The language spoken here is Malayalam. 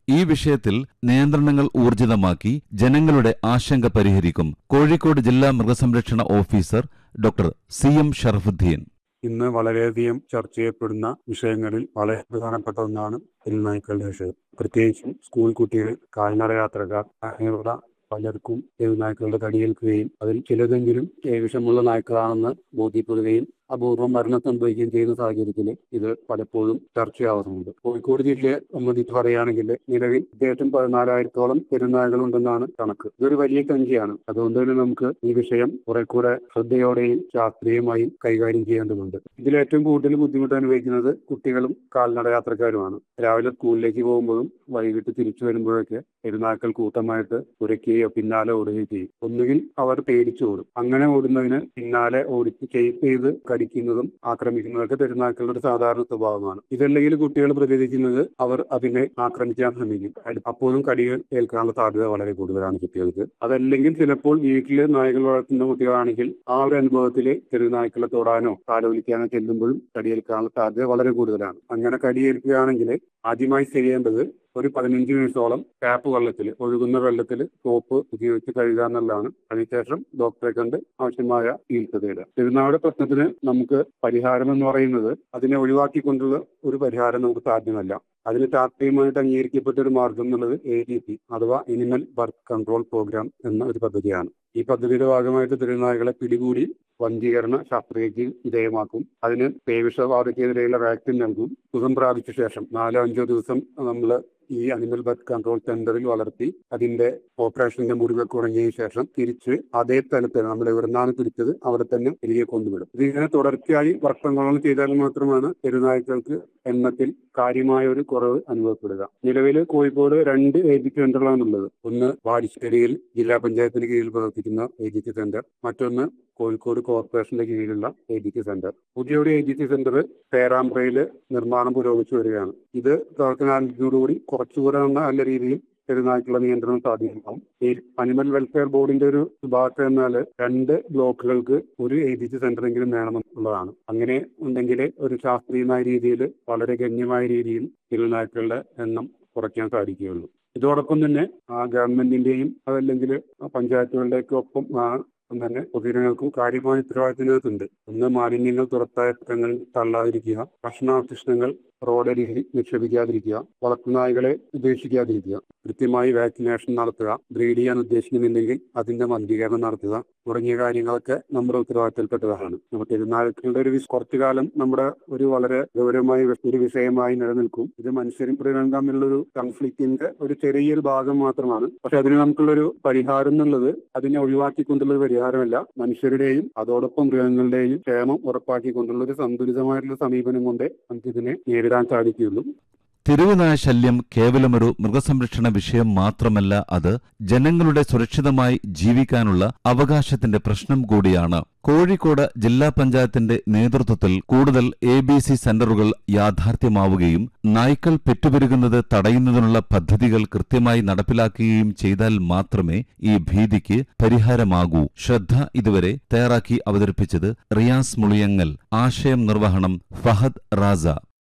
ഈ വിഷയത്തിൽ നിയന്ത്രണങ്ങൾ ഊർജിതമാക്കി ജനങ്ങളുടെ ആശങ്ക പരിഹരിക്കും കോഴിക്കോട് ജില്ലാ മൃഗസംരക്ഷണ officer doctor C M Sharafuddin ഇന്ന് വളരെയധികം ചർച്ച ചെയ്യപ്പെടുന്ന വിഷയങ്ങളിൽ വളരെ പ്രധാനപ്പെട്ട ഒന്നാണ് തെരുവുനായ്ക്കളുടെ വിഷയം പ്രത്യേകിച്ചും സ്കൂൾ കുട്ടികൾ കാൽനട യാത്രക്കാർ അങ്ങനെയുള്ള പലർക്കും തെരുവുനായ്ക്കളുടെ കടിയേൽക്കുകയും അതിൽ ചിലതെങ്കിലും വിഷമുള്ള നായ്ക്കളാണെന്ന് ബോധ്യപ്പെടുകയും അപൂർവം മരണം സംഭവിക്കുകയും ചെയ്യുന്ന സാഹചര്യത്തിൽ ഇത് പലപ്പോഴും ചർച്ചയാവുന്നുണ്ട് കോഴിക്കോട് ജില്ലയെ സംബന്ധിച്ച് പറയുകയാണെങ്കിൽ നിലവിൽ അത്യാവശ്യം പതിനാലായിരത്തോളം പെരുന്നാളുകളുണ്ടെന്നാണ് കണക്ക് ഇതൊരു വലിയ സംഖ്യയാണ് അതുകൊണ്ട് തന്നെ നമുക്ക് ഈ വിഷയം കുറെ കൂടെ ശ്രദ്ധയോടെയും ശാസ്ത്രീയമായും കൈകാര്യം ചെയ്യേണ്ടതുണ്ട് ഇതിൽ ഏറ്റവും കൂടുതൽ ബുദ്ധിമുട്ട് അനുഭവിക്കുന്നത് കുട്ടികളും കാൽനട യാത്രക്കാരുമാണ് രാവിലെ സ്കൂളിലേക്ക് പോകുമ്പോഴും വൈകിട്ട് തിരിച്ചു വരുമ്പോഴൊക്കെ പെരുന്നാക്കൾ കൂട്ടമായിട്ട് കുരയ്ക്കുകയോ പിന്നാലെ ഓടുകയോ ചെയ്യും ഒന്നുകിൽ അവർ പേടിച്ചു ഓടും അങ്ങനെ ഓടുന്നതിന് പിന്നാലെ ഓടിച്ച് ചേസ് ചെയ്ത് കടിക്കുന്നതും ആക്രമിക്കുന്നതൊക്കെ പെരുന്നാക്കളുടെ ഒരു സാധാരണ സ്വഭാവമാണ് ഇതല്ലെങ്കിൽ കുട്ടികൾ പ്രതികരിക്കുന്നത് അവർ അതിനെ ആക്രമിക്കാൻ ശ്രമിക്കും അപ്പോഴും കടികൾ ഏൽക്കാനുള്ള സാധ്യത വളരെ കൂടുതലാണ് കുട്ടികൾക്ക് അതല്ലെങ്കിൽ ചിലപ്പോൾ വീട്ടിൽ നായകൾ വളർത്തുന്ന കുട്ടികളാണെങ്കിൽ ആ ഒരു അനുഭവത്തിൽ തെരുവുനായ്ക്കളെ തൊടാനോ കാലോലിക്കാനോ ചെല്ലുമ്പോഴും കടിയേൽക്കാനുള്ള സാധ്യത വളരെ കൂടുതലാണ് അങ്ങനെ കടിയേൽക്കുകയാണെങ്കിൽ ആദ്യമായി ചെയ്യേണ്ടത് ഒരു പതിനഞ്ച് മിനിറ്റോളം ടാപ്പ് വെള്ളത്തിൽ ഒഴുകുന്ന വെള്ളത്തിൽ സോപ്പ് ഉപയോഗിച്ച് കഴുകുക എന്നുള്ളതാണ് അതിനുശേഷം ഡോക്ടറെ കണ്ട് ആവശ്യമായ ചികിത്സ തേടുക പെരുന്നാളുടെ പ്രശ്നത്തിന് നമുക്ക് പരിഹാരം എന്ന് പറയുന്നത് അതിനെ ഒഴിവാക്കിക്കൊണ്ടുള്ള ഒരു പരിഹാരം നമുക്ക് സാധ്യമല്ല അതിന് ശാസ്ത്രീയമായിട്ട് അംഗീകരിക്കപ്പെട്ട ഒരു മാർഗം എന്നുള്ളത് എ ഡി പി അഥവാ അനിമൽ ബർത്ത് കൺട്രോൾ പ്രോഗ്രാം എന്ന ഒരു പദ്ധതിയാണ് ഈ പദ്ധതിയുടെ ഭാഗമായിട്ട് തിരുനായകളെ പിടികൂടി വന്ധീകരണ ശസ്ത്രക്രിയയ്ക്ക് വിധേയമാക്കും അതിന് പേവിഷബാധയ്ക്കെതിരെയുള്ള വാക്സിൻ നൽകും സുഖം പ്രാപിച്ച ശേഷം നാലോ അഞ്ചോ ദിവസം നമ്മൾ ഈ അനിമൽ ബർത്ത് കൺട്രോൾ സെന്ററിൽ വളർത്തി അതിന്റെ ഓപ്പറേഷന്റെ മുറിവൊക്കെ ഉറങ്ങിയ ശേഷം തിരിച്ച് അതേ സ്ഥലത്ത് നമ്മൾ എവിടുന്നാണ് പിടിച്ചത് അവിടെ തന്നെ തിരികെ കൊണ്ടുവിടും ഇതിങ്ങനെ തുടർച്ചയായി വർഷങ്ങളോളം ചെയ്താൽ മാത്രമാണ് തെരുനായ്ക്കൾക്ക് എണ്ണത്തിൽ കാര്യമായ ഒരു കുറവ് അനുഭവപ്പെടുക നിലവിൽ കോഴിക്കോട് രണ്ട് ഏജിക്ക് സെന്ററുകളാണുള്ളത് ഒന്ന് വാടിശ്ശേരിയിൽ ജില്ലാ പഞ്ചായത്തിന് കീഴിൽ പ്രവർത്തിക്കുന്ന ഏജിക്ക് സെന്റർ മറ്റൊന്ന് കോഴിക്കോട് കോർപ്പറേഷന്റെ കീഴിലുള്ള ഏജിക്ക് സെന്റർ പുതിയൊരു ഏജിക്ക് സെന്റർ പേരാമ്പ്രയിൽ നിർമ്മാണം പുരോഗമിച്ചു വരികയാണ് ഇത് പ്രവർത്തനാരംഭിച്ചതോടുകൂടി കുറച്ചുകൂടെ നല്ല രീതിയിൽ പെരുന്നായ്ക്കുള്ള നിയന്ത്രണം സാധിക്കും ഈ അനിമൽ വെൽഫെയർ ബോർഡിന്റെ ഒരു ശുപാർശ എന്നാൽ രണ്ട് ബ്ലോക്കുകൾക്ക് ഒരു ഏജിച്ച് സെന്ററെങ്കിലും വേണമെന്നുള്ളതാണ് അങ്ങനെ ഉണ്ടെങ്കിൽ ഒരു ശാസ്ത്രീയമായ രീതിയിൽ വളരെ ഗണ്യമായ രീതിയിൽ തിരുനായ്ക്കളുടെ എണ്ണം കുറയ്ക്കാൻ സാധിക്കുകയുള്ളൂ ഇതോടൊപ്പം തന്നെ ആ ഗവൺമെന്റിന്റെയും അതല്ലെങ്കിൽ പഞ്ചായത്തുകളുടെയൊക്കെ ഒപ്പം തന്നെ പൊതുജനങ്ങൾക്കും കാര്യമായ ഉത്തരവാദിത്തത്തിനകത്തുണ്ട് ഒന്ന് മാലിന്യങ്ങൾ തുറത്തായ സ്ഥലങ്ങളിൽ തള്ളാതിരിക്കുക ഭക്ഷണാവശിഷ്ടങ്ങൾ റോഡരികിൽ നിക്ഷേപിക്കാതിരിക്കുക വളർത്തുനായ്കളെ ഉപേക്ഷിക്കാതിരിക്കുക കൃത്യമായി വാക്സിനേഷൻ നടത്തുക ബ്രീഡ് ചെയ്യാൻ ഉദ്ദേശിക്കുന്നില്ലെങ്കിൽ അതിന്റെ മലിനീകരണം നടത്തുക തുടങ്ങിയ കാര്യങ്ങളൊക്കെ നമ്മുടെ ഉത്തരവാദിത്തത്തിൽപ്പെട്ടതാണ് നമുക്ക് പെരുന്നാളുകളുടെ ഒരു കുറച്ചു കാലം നമ്മുടെ ഒരു വളരെ ഗൗരവമായ ഒരു വിഷയമായി നിലനിൽക്കും ഇത് മനുഷ്യരും മൃഗങ്ങളും തമ്മിലുള്ള ഒരു കൺഫ്ലിക്റ്റിന്റെ ഒരു ചെറിയൊരു ഭാഗം മാത്രമാണ് പക്ഷെ അതിന് നമുക്കുള്ളൊരു പരിഹാരം എന്നുള്ളത് അതിനെ ഒഴിവാക്കിക്കൊണ്ടുള്ള ഒരു പരിഹാരമല്ല മനുഷ്യരുടെയും അതോടൊപ്പം മൃഗങ്ങളുടെയും ക്ഷേമം ഉറപ്പാക്കിക്കൊണ്ടുള്ള ഒരു സന്തുലിതമായിട്ടുള്ള സമീപനം കൊണ്ടേ നമുക്ക് ഇതിനെ നേരിടാൻ സാധിക്കുകയുള്ളൂ തെരുവുനായ ശല്യം കേവലമൊരു മൃഗസംരക്ഷണ വിഷയം മാത്രമല്ല അത് ജനങ്ങളുടെ സുരക്ഷിതമായി ജീവിക്കാനുള്ള അവകാശത്തിന്റെ പ്രശ്നം കൂടിയാണ് കോഴിക്കോട് ജില്ലാ പഞ്ചായത്തിന്റെ നേതൃത്വത്തിൽ കൂടുതൽ എ ബി സി സെന്ററുകൾ യാഥാർത്ഥ്യമാവുകയും നായ്ക്കൾ പെറ്റുപെരുകുന്നത് തടയുന്നതിനുള്ള പദ്ധതികൾ കൃത്യമായി നടപ്പിലാക്കുകയും ചെയ്താൽ മാത്രമേ ഈ ഭീതിക്ക് പരിഹാരമാകൂ ശ്രദ്ധ ഇതുവരെ തയ്യാറാക്കി അവതരിപ്പിച്ചത് റിയാസ് മുളിയങ്ങൽ ആശയം നിർവഹണം ഫഹദ് റാസ